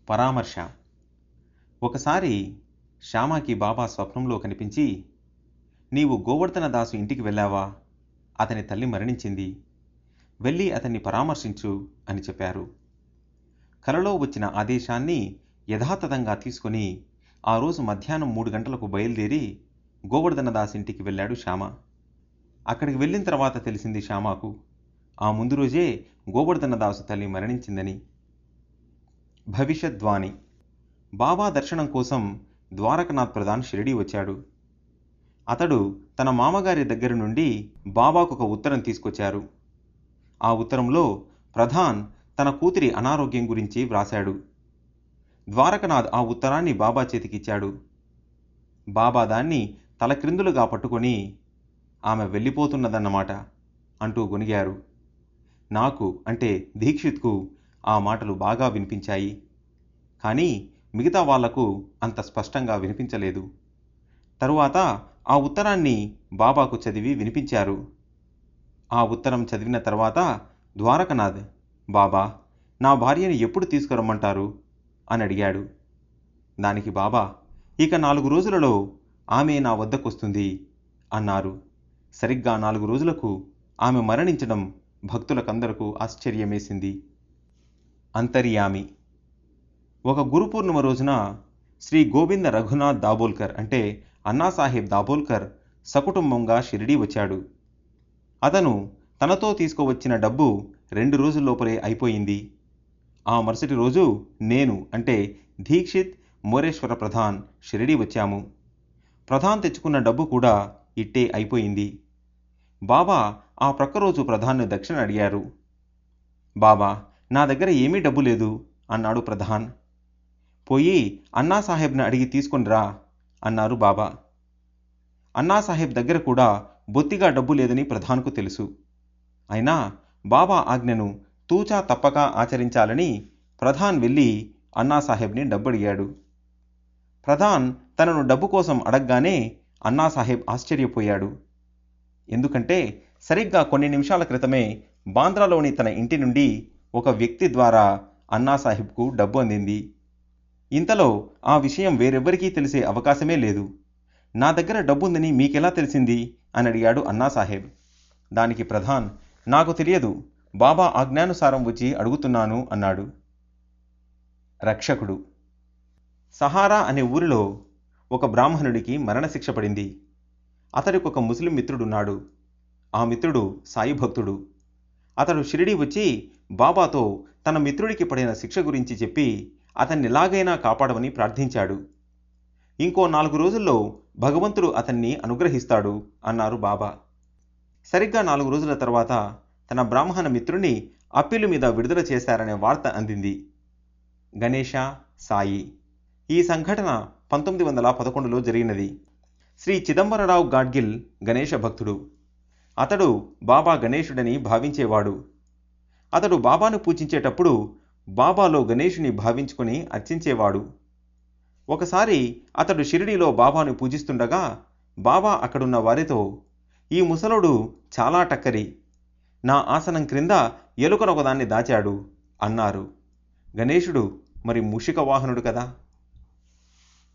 పరామర్శ ఒకసారి శ్యామకి బాబా స్వప్నంలో కనిపించి నీవు గోవర్ధన దాసు ఇంటికి వెళ్ళావా అతని తల్లి మరణించింది వెళ్ళి అతన్ని పరామర్శించు అని చెప్పారు కలలో వచ్చిన ఆదేశాన్ని యథాతథంగా తీసుకొని ఆ రోజు మధ్యాహ్నం మూడు గంటలకు బయలుదేరి గోవర్ధన దాస్ ఇంటికి వెళ్ళాడు శ్యామ అక్కడికి వెళ్ళిన తర్వాత తెలిసింది శ్యామకు ఆ ముందు రోజే గోవర్ధన దాసు తల్లి మరణించిందని భవిష్యద్వాణి బాబా దర్శనం కోసం ద్వారకనాథ్ ప్రధాన్ షిరిడీ వచ్చాడు అతడు తన మామగారి దగ్గర నుండి బాబాకు ఒక ఉత్తరం తీసుకొచ్చారు ఆ ఉత్తరంలో ప్రధాన్ తన కూతురి అనారోగ్యం గురించి వ్రాశాడు ద్వారకనాథ్ ఆ ఉత్తరాన్ని బాబా చేతికిచ్చాడు బాబా దాన్ని తలక్రిందులుగా పట్టుకొని ఆమె వెళ్ళిపోతున్నదన్నమాట అంటూ గొనిగారు నాకు అంటే దీక్షిత్కు ఆ మాటలు బాగా వినిపించాయి కానీ మిగతా వాళ్లకు అంత స్పష్టంగా వినిపించలేదు తరువాత ఆ ఉత్తరాన్ని బాబాకు చదివి వినిపించారు ఆ ఉత్తరం చదివిన తర్వాత ద్వారకనాథ్ బాబా నా భార్యను ఎప్పుడు తీసుకురమ్మంటారు అని అడిగాడు దానికి బాబా ఇక నాలుగు రోజులలో ఆమె నా వద్దకొస్తుంది అన్నారు సరిగ్గా నాలుగు రోజులకు ఆమె మరణించడం భక్తులకందరకు ఆశ్చర్యమేసింది అంతర్యామి ఒక గురు పూర్ణిమ రోజున శ్రీ గోవింద రఘునాథ్ దాబోల్కర్ అంటే అన్నాసాహెబ్ దాబోల్కర్ సకుటుంబంగా షిరిడీ వచ్చాడు అతను తనతో తీసుకువచ్చిన డబ్బు రెండు రోజుల్లోపలే అయిపోయింది ఆ మరుసటి రోజు నేను అంటే దీక్షిత్ మోరేశ్వర ప్రధాన్ షిరిడీ వచ్చాము ప్రధాన్ తెచ్చుకున్న డబ్బు కూడా ఇట్టే అయిపోయింది బాబా ఆ ప్రక్క రోజు ప్రధాన్ను దక్షిణ అడిగారు బాబా నా దగ్గర ఏమీ డబ్బు లేదు అన్నాడు ప్రధాన్ పోయి అన్నాసాహెబ్ని అడిగి తీసుకొనిరా అన్నారు బాబా అన్నాసాహెబ్ దగ్గర కూడా బొత్తిగా డబ్బు లేదని ప్రధాన్కు తెలుసు అయినా బాబా ఆజ్ఞను తూచా తప్పక ఆచరించాలని ప్రధాన్ వెళ్ళి అన్నాసాహెబ్ని డబ్బు అడిగాడు ప్రధాన్ తనను డబ్బు కోసం అడగగానే అన్నాసాహెబ్ ఆశ్చర్యపోయాడు ఎందుకంటే సరిగ్గా కొన్ని నిమిషాల క్రితమే బాంద్రాలోని తన ఇంటి నుండి ఒక వ్యక్తి ద్వారా అన్నాసాహెబ్కు డబ్బు అందింది ఇంతలో ఆ విషయం వేరెవ్వరికీ తెలిసే అవకాశమే లేదు నా దగ్గర డబ్బుందని మీకెలా తెలిసింది అని అడిగాడు అన్నాసాహెబ్ దానికి ప్రధాన్ నాకు తెలియదు బాబా ఆజ్ఞానుసారం వచ్చి అడుగుతున్నాను అన్నాడు రక్షకుడు సహారా అనే ఊరిలో ఒక బ్రాహ్మణుడికి మరణశిక్ష పడింది అతడికి ఒక ముస్లిం మిత్రుడున్నాడు ఆ మిత్రుడు సాయి భక్తుడు అతడు షిరిడి వచ్చి బాబాతో తన మిత్రుడికి పడిన శిక్ష గురించి చెప్పి అతన్ని ఎలాగైనా కాపాడమని ప్రార్థించాడు ఇంకో నాలుగు రోజుల్లో భగవంతుడు అతన్ని అనుగ్రహిస్తాడు అన్నారు బాబా సరిగ్గా నాలుగు రోజుల తర్వాత తన బ్రాహ్మణ మిత్రుని అప్పీలు మీద విడుదల చేశారనే వార్త అందింది గణేష సాయి ఈ సంఘటన పంతొమ్మిది వందల పదకొండులో జరిగినది శ్రీ చిదంబరరావు గాడ్గిల్ గణేష భక్తుడు అతడు బాబా గణేశుడని భావించేవాడు అతడు బాబాను పూజించేటప్పుడు బాబాలో గణేషుని భావించుకొని అర్చించేవాడు ఒకసారి అతడు షిరిడీలో బాబాను పూజిస్తుండగా బాబా అక్కడున్న వారితో ఈ ముసలోడు చాలా టక్కరి నా ఆసనం క్రింద ఎలుకనొకదాన్ని దాచాడు అన్నారు గణేశుడు మరి మూషిక వాహనుడు కదా